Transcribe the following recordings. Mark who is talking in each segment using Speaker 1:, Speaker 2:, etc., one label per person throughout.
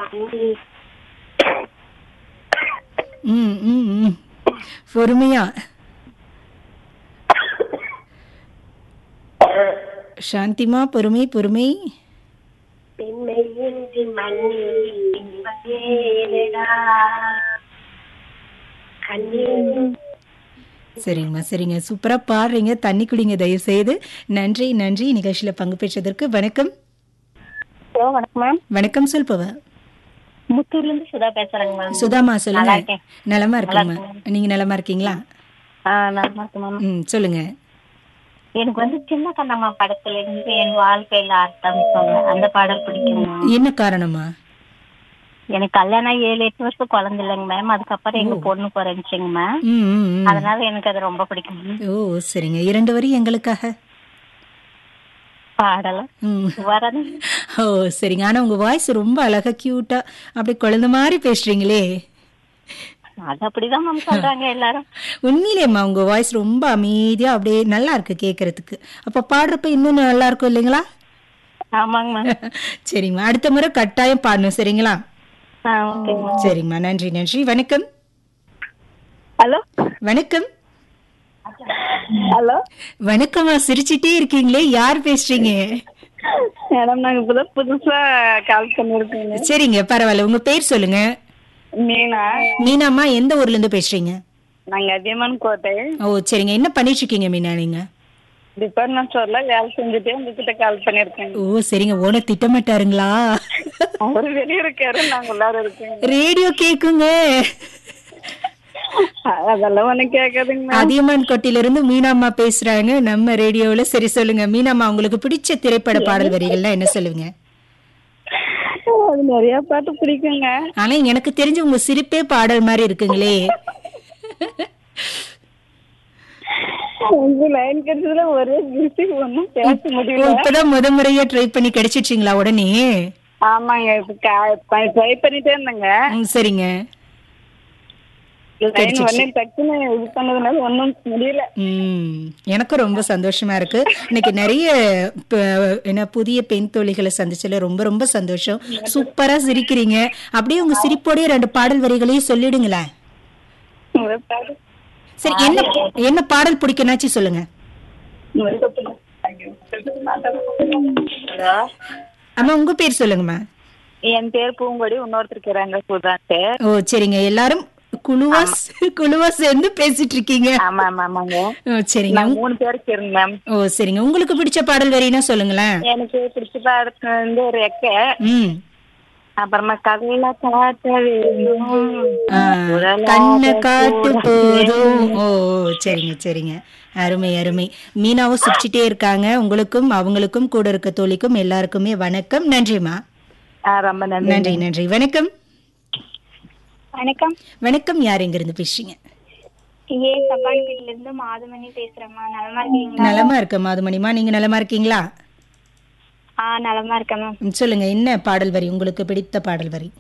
Speaker 1: ம் ம் ம் பொறுமையா சாந்திமா பொறுமை பொறுமை
Speaker 2: பெண்மையின்றி மண்ணில் இன்பமேலடா. கண்ணீர்
Speaker 1: சரிங்கம்மா சரிங்க சூப்பரா பாடுறீங்க தண்ணி குடிங்க தயவு செய்து நன்றி நன்றி நிகழ்ச்சியில பங்கு பெற்றதற்கு வணக்கம்
Speaker 2: ஹலோ வணக்கம் மேம்
Speaker 1: வணக்கம் சொல்பவ
Speaker 2: முத்தூர்ல இருந்து சுதா பேசுறேங்க மேம்
Speaker 1: சுதாமா சொல்லுங்க
Speaker 2: நல்லா இருக்கேன்.
Speaker 1: நலமா இருக்குமா நீங்க நலமா இருக்கீங்களா
Speaker 2: ஆ நல்லா இருக்கு மேம்
Speaker 1: ம் சொல்லுங்க
Speaker 2: எனக்கு வந்து சின்ன கண்ணம்மா படத்துல இருந்து என் வாழ்க்கையில அர்த்தம் சொன்ன அந்த பாடல் பிடிக்கும் மேம்
Speaker 1: என்ன காரணமா
Speaker 2: எனக்கு கல்யாணம் ஆகி ஏழு எட்டு வருஷம் குழந்தை இல்லைங்க மேம் அதுக்கப்புறம் எங்க பொண்ணு பிறந்துச்சுங்க மேம்
Speaker 1: ம் ம், ம்.
Speaker 2: அதனால எனக்கு அது ரொம்ப பிடிக்கும் மேம்
Speaker 1: ஓ சரிங்க இரண்டு வரி எங்களுக்காக
Speaker 2: பாடலாம்
Speaker 1: ம்
Speaker 2: வரணும்
Speaker 1: ஓ சரிங்க ஆனா உங்க வாய்ஸ் ரொம்ப அழகா கியூட்டா அப்படி குழந்தை மாதிரி பேசுறீங்களே
Speaker 2: அது அப்படிதான் மேம் சொல்றாங்க எல்லாரும்
Speaker 1: உண்மையிலேம்மா உங்க வாய்ஸ் ரொம்ப அமைதியா அப்படியே நல்லா இருக்கு கேட்கறதுக்கு அப்ப பாடுறப்ப இன்னும் நல்லா இருக்கும் இல்லைங்களா
Speaker 2: ஆமாங்க மேம்
Speaker 1: சரிங்கம்மா அடுத்த முறை கட்டாயம் பாடணும் சரிங்களா
Speaker 2: ஆ ஓகே மேம்
Speaker 1: சரிங்கம்மா நன்றி நன்றி வணக்கம்
Speaker 2: ஹலோ
Speaker 1: வணக்கம்
Speaker 2: ஹலோ
Speaker 1: வணக்கம்மா சிரிச்சிட்டே இருக்கீங்களே யார் பேசுறீங்க
Speaker 2: மேடம் நாங்க இப்பதான் புதுசா கால் பண்ணிருக்கோங்க
Speaker 1: சரிங்க பரவாயில்ல உங்க பேர் சொல்லுங்க
Speaker 2: மீனா
Speaker 1: மீனாம்மா எந்த ஊர்ல இருந்து பேசுறீங்க
Speaker 2: நாங்க அதியமான் கோட்டை
Speaker 1: ஓ சரிங்க என்ன பண்ணிட்டு இருக்கீங்க மீனா நீங்க
Speaker 2: டிபார்ட்மெண்ட் ஸ்டோர்ல வேலை செஞ்சுட்டே உங்ககிட்ட கால் பண்ணிருக்கேன்
Speaker 1: ஓ சரிங்க ஓன திட்டமாட்டாருங்களா
Speaker 2: அவரு வெளியே இருக்காரு நாங்க உள்ளார இருக்கோம்
Speaker 1: ரேடியோ கேக்குங்க
Speaker 2: அதெல்லாம் ஒண்ணும் கேட்காதுங்க
Speaker 1: அதியமான் கோட்டையில இருந்து மீனாம்மா பேசுறாங்க நம்ம ரேடியோல சரி சொல்லுங்க மீனாம்மா உங்களுக்கு பிடிச்ச திரைப்பட பாடல் வரிகள்லாம் என்ன சொல்லுவீங்க
Speaker 2: அது நிறைய பாட்டு பிடிக்குங்க
Speaker 1: ஆனா எனக்கு தெரிஞ்சு உங்க சிரிப்பே பாடல் மாதிரி இருக்குங்களே
Speaker 2: உங்க லைன் கிடைச்சதுல ஒரே பிஸி ஒன்னும் பேச
Speaker 1: ஓ,
Speaker 2: முடியல
Speaker 1: இப்பதான் முத முறையா ட்ரை பண்ணி கிடைச்சிடுச்சிங்களா உடனே
Speaker 2: ஆமாங்க இப்ப ட்ரை பண்ணிட்டே இருந்தேங்க
Speaker 1: ம், சரிங்க
Speaker 2: லைன் ஒன்னு டக்குன்னு இது பண்ணதுனால ஒன்னும் முடியல
Speaker 1: ம் எனக்கும் ரொம்ப சந்தோஷமா இருக்கு இன்னைக்கு நிறைய ப- என்ன புதிய பெண் தோழிகளை சந்திச்சதுல ரொம்ப ரொம்ப சந்தோஷம் சூப்பரா சிரிக்கிறீங்க அப்படியே உங்க சிரிப்போடய ரெண்டு பாடல் வரிகளையும் சொல்லிடுங்களேன்
Speaker 2: ஒரு பாட்டு
Speaker 1: சரி என்ன என்ன பாடல் பிடிக்கும்னாச்சும் சொல்லுங்க
Speaker 2: ஹலோ
Speaker 1: அம்மா உங்க பேர் சொல்லுங்கம்மா
Speaker 2: என் பேர் பூங்கொடி இன்னொருத்தர் இருக்கிறாங்க சுதான்ட்டு
Speaker 1: ஓ சரிங்க எல்லாரும் குழுவா குழுவா சேர்ந்து பேசிட்டு இருக்கீங்க
Speaker 2: ஆமா ஆமா ஆமாங்க
Speaker 1: ஓ சரிங்க
Speaker 2: நாங்க மூணு பேருக்கு இருங்க மேம்
Speaker 1: ஓ சரிங்க உங்களுக்கு பிடிச்ச பாடல் வரினா சொல்லுங்களேன்
Speaker 2: எனக்கு பிடிச்ச பாடத்து வந்து ஒரு எக்க
Speaker 1: ம்
Speaker 2: அப்புறமா கதையில காட்ட வேண்டும்
Speaker 1: ஆ, கண்ணை காட்டு போதும் ஓ ஓ, சரிங்க சரிங்க அருமை அருமை மீனாவும் சிரிச்சிட்டே இருக்காங்க உங்களுக்கும் அவங்களுக்கும் கூட இருக்க தோழிக்கும் எல்லாருக்குமே வணக்கம் நன்றிம்மா
Speaker 2: ஆ, ரொம்ப நன்றி
Speaker 1: நன்றி நன்றி வணக்கம்
Speaker 3: வணக்கம்
Speaker 1: வணக்கம் யார் எங்க இருந்து பேசுறீங்க
Speaker 3: ஏ தப்பான்பேட்டில இருந்து மாதுமணி பேசுறேம்மா நலமா இருக்கீங்களா
Speaker 1: நலமா இருக்க மாதுமணிமா நீங்க நலமா இருக்கீங்களா
Speaker 3: ஆ நலமா இருக்கேன் மேம்
Speaker 1: ம், சொல்லுங்க என்ன பாடல் வரி உங்களுக்கு பிடித்த பாடல் வரி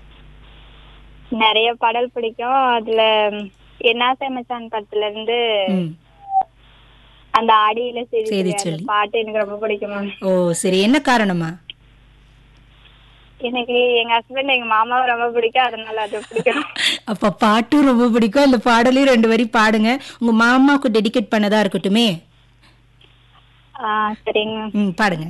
Speaker 3: நிறைய பாடல் பிடிக்கும் அதுல என்ன மச்சான் படத்துல இருந்து
Speaker 1: ம்.
Speaker 3: அந்த ஆடியில செய்தி
Speaker 1: செய்தி
Speaker 3: சொல்லி,
Speaker 1: சொல்லி.
Speaker 3: அந்த பாட்டு எனக்கு ரொம்ப பிடிக்கும் மேம்
Speaker 1: ஓ சரி என்ன காரணமா
Speaker 3: எனக்கு எங்க ஹஸ்பண்ட் எங்க மாமாவை ரொம்ப பிடிக்கும் அதனால அது பிடிக்கும்
Speaker 1: அப்ப பாட்டும் ரொம்ப பிடிக்கும் அந்த பாடலையும் ரெண்டு வரி பாடுங்க உங்க மாமாவுக்கு டெடிகேட் பண்ணதா இருக்கட்டுமே
Speaker 3: ஆ சரிங்க மேம்
Speaker 1: ம் பாடுங்க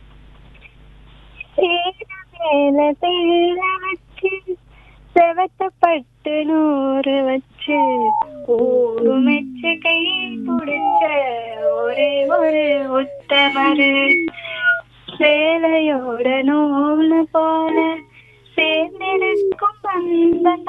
Speaker 3: மேல தேயில வச்சு செவத்த பட்டு நூறு வச்சு ஊரு மெச்சு கை புடிச்ச ஒரே ஒரு உத்தமரு சேலையோட நூல் போல சேர்ந்திருக்கும் பந்தம்